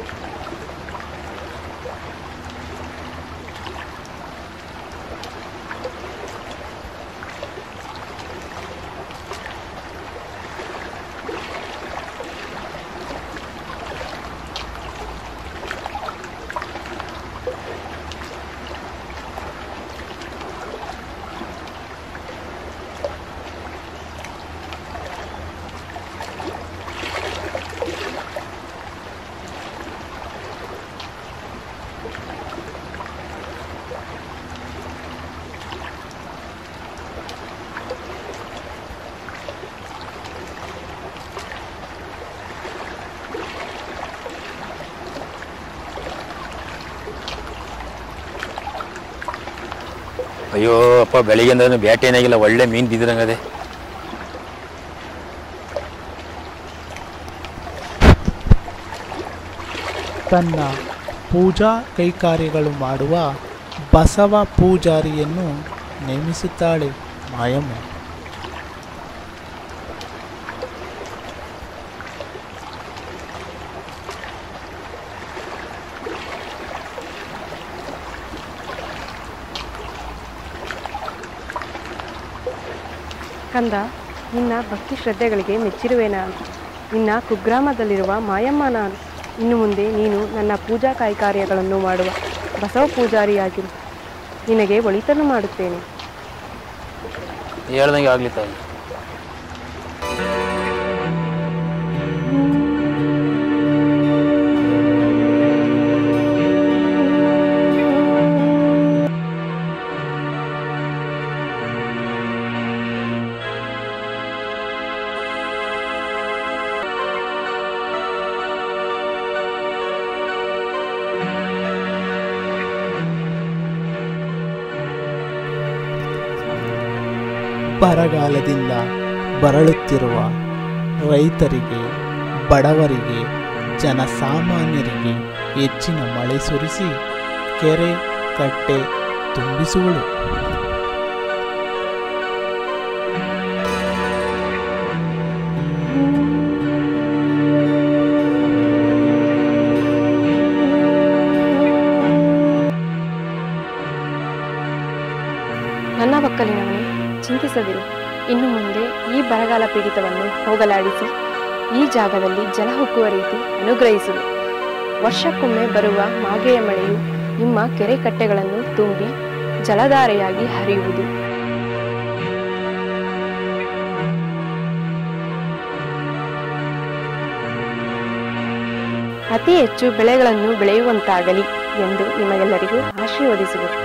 ಅಯ್ಯೋ ಅಪ್ಪ ಬೆಳಿಗ್ಗೆಂದ ಬ್ಯಾಟೆ ಏನಾಗಿಲ್ಲ ಒಳ್ಳೆ ಮೀನು ಬಿದ್ದಿರಂಗದೆ ತನ್ನ ಪೂಜಾ ಕೈಕಾರ್ಯಗಳು ಮಾಡುವ ಬಸವ ಪೂಜಾರಿಯನ್ನು ನೇಮಿಸುತ್ತಾಳೆ ಮಾಯಮ್ಮ ಕಂದ ನಿನ್ನ ಭಕ್ತಿ ಶ್ರದ್ಧೆಗಳಿಗೆ ಮೆಚ್ಚಿರುವೆ ನಾನು ನಿನ್ನ ಕುಗ್ರಾಮದಲ್ಲಿರುವ ಮಾಯಮ್ಮ ನಾನು ಇನ್ನು ಮುಂದೆ ನೀನು ನನ್ನ ಪೂಜಾ ಕೈಕಾರ್ಯಗಳನ್ನು ಮಾಡುವ ಬಸವ ಪೂಜಾರಿಯಾಗಿರು ನಿನಗೆ ಒಳಿತನ್ನು ಮಾಡುತ್ತೇನೆ ಹೇಳ್ದಂಗೆ ಆಗ್ಲಿ ತಾಯಿ ಬರಗಾಲದಿಂದ ಬರಳುತ್ತಿರುವ ರೈತರಿಗೆ ಬಡವರಿಗೆ ಜನಸಾಮಾನ್ಯರಿಗೆ ಹೆಚ್ಚಿನ ಮಳೆ ಸುರಿಸಿ ಕೆರೆ ಕಟ್ಟೆ ತುಂಬಿಸುವಳು ನನ್ನ ಒಕ್ಕಲಿನವನೇ ಚಿಂತಿಸದಿರು ಇನ್ನು ಮುಂದೆ ಈ ಬರಗಾಲ ಪೀಡಿತವನ್ನು ಹೋಗಲಾಡಿಸಿ ಈ ಜಾಗದಲ್ಲಿ ಜಲ ಹುಕ್ಕುವ ರೀತಿ ಅನುಗ್ರಹಿಸುವೆ ವರ್ಷಕ್ಕೊಮ್ಮೆ ಬರುವ ಮಾಗೆಯ ಮಳೆಯು ನಿಮ್ಮ ಕೆರೆ ಕಟ್ಟೆಗಳನ್ನು ತುಂಬಿ ಜಲಧಾರೆಯಾಗಿ ಹರಿಯುವುದು ಅತಿ ಹೆಚ್ಚು ಬೆಳೆಗಳನ್ನು ಬೆಳೆಯುವಂತಾಗಲಿ ಎಂದು ನಿಮಗೆಲ್ಲರಿಗೂ ಆಶೀರ್ವದಿಸುವರು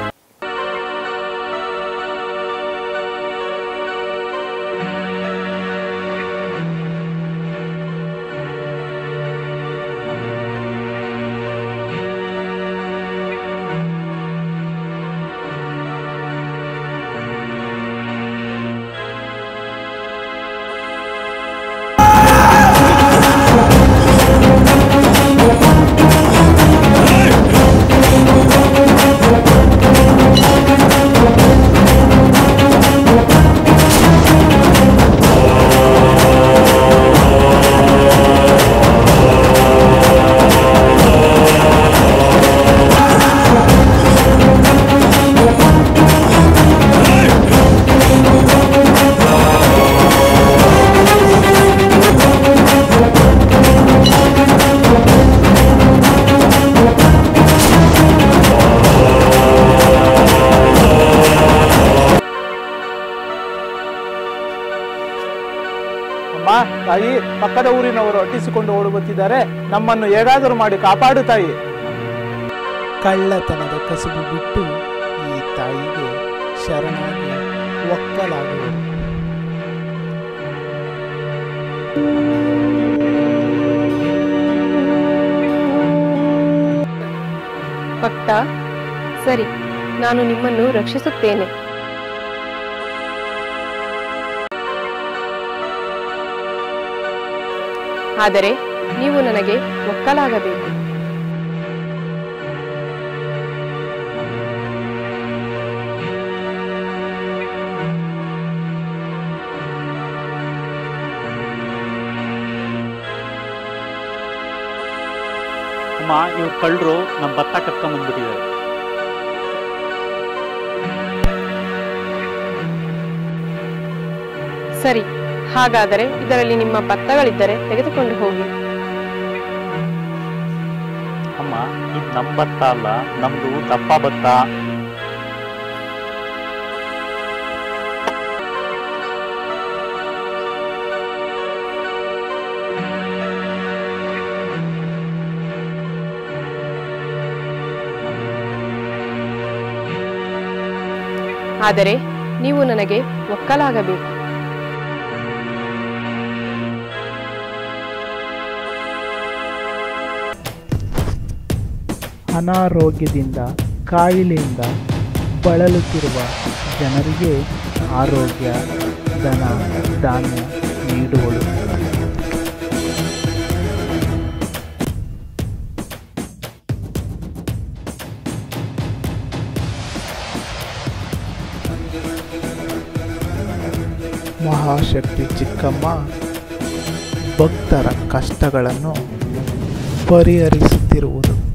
ಅಮ್ಮ ತಾಯಿ ಪಕ್ಕದ ಊರಿನವರು ಅಟ್ಟಿಸಿಕೊಂಡು ಓಡಿ ಬರುತ್ತಿದ್ದಾರೆ ನಮ್ಮನ್ನು ಹೇಗಾದರೂ ಮಾಡಿ ಕಾಪಾಡು ತಾಯಿ ಕಳ್ಳತನದ ಕಸುಬು ಬಿಟ್ಟು ಈ ತಾಯಿಗೆ ಶರಣಾಗಿ ಒಕ್ಕಲಾಗುವುದು ಭಕ್ತ ಸರಿ ನಾನು ನಿಮ್ಮನ್ನು ರಕ್ಷಿಸುತ್ತೇನೆ ಆದರೆ ನೀವು ನನಗೆ ಒಕ್ಕಲಾಗಬೇಕು ಅಮ್ಮ ಇವ್ರು ಕಳ್ಳರು ನಮ್ಮ ಭತ್ತ ಕತ್ಕೊಂಬಂದ್ಬಿಟ್ಟಿದ್ದಾರೆ ಸರಿ ಹಾಗಾದರೆ ಇದರಲ್ಲಿ ನಿಮ್ಮ ಭತ್ತಗಳಿದ್ದರೆ ತೆಗೆದುಕೊಂಡು ಹೋಗಿ ಅಮ್ಮ ಇದು ನಮ್ಮ ಭತ್ತ ಅಲ್ಲ ನಮ್ದು ದಪ್ಪ ಭತ್ತ ಆದರೆ ನೀವು ನನಗೆ ಒಕ್ಕಲಾಗಬೇಕು ಅನಾರೋಗ್ಯದಿಂದ ಕಾಯಿಲೆಯಿಂದ ಬಳಲುತ್ತಿರುವ ಜನರಿಗೆ ಆರೋಗ್ಯ ಧನ ಧಾನ್ಯ ನೀಡುವಳು ಮಹಾಶಕ್ತಿ ಚಿಕ್ಕಮ್ಮ ಭಕ್ತರ ಕಷ್ಟಗಳನ್ನು ಪರಿಹರಿಸುತ್ತಿರುವುದು